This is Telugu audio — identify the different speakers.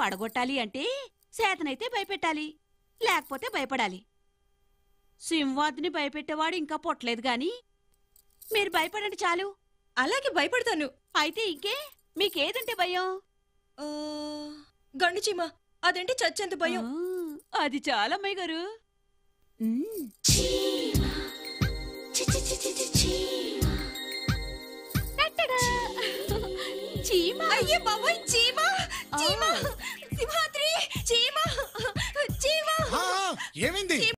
Speaker 1: పడగొట్టాలి అంటే సేతనైతే భయపెట్టాలి లేకపోతే భయపడాలి సింహాద్ని భయపెట్టేవాడు ఇంకా పొట్టలేదు గాని మీరు భయపడండి చాలు
Speaker 2: అలాగే భయపడతాను
Speaker 1: అయితే ఇంకే మీకేదంటే భయం
Speaker 2: ఆ, గండు చీమ అదంటే చచ్చేంత భయం
Speaker 1: ఆ, అది చాలా అమ్మాయి గారు మ్మ్. టట్టడా. చీమ
Speaker 2: అయ్యే బాబోయ్ చీమ చీమ సింహాద్రి చీమ చీమ
Speaker 3: ఆ, ఏమైంది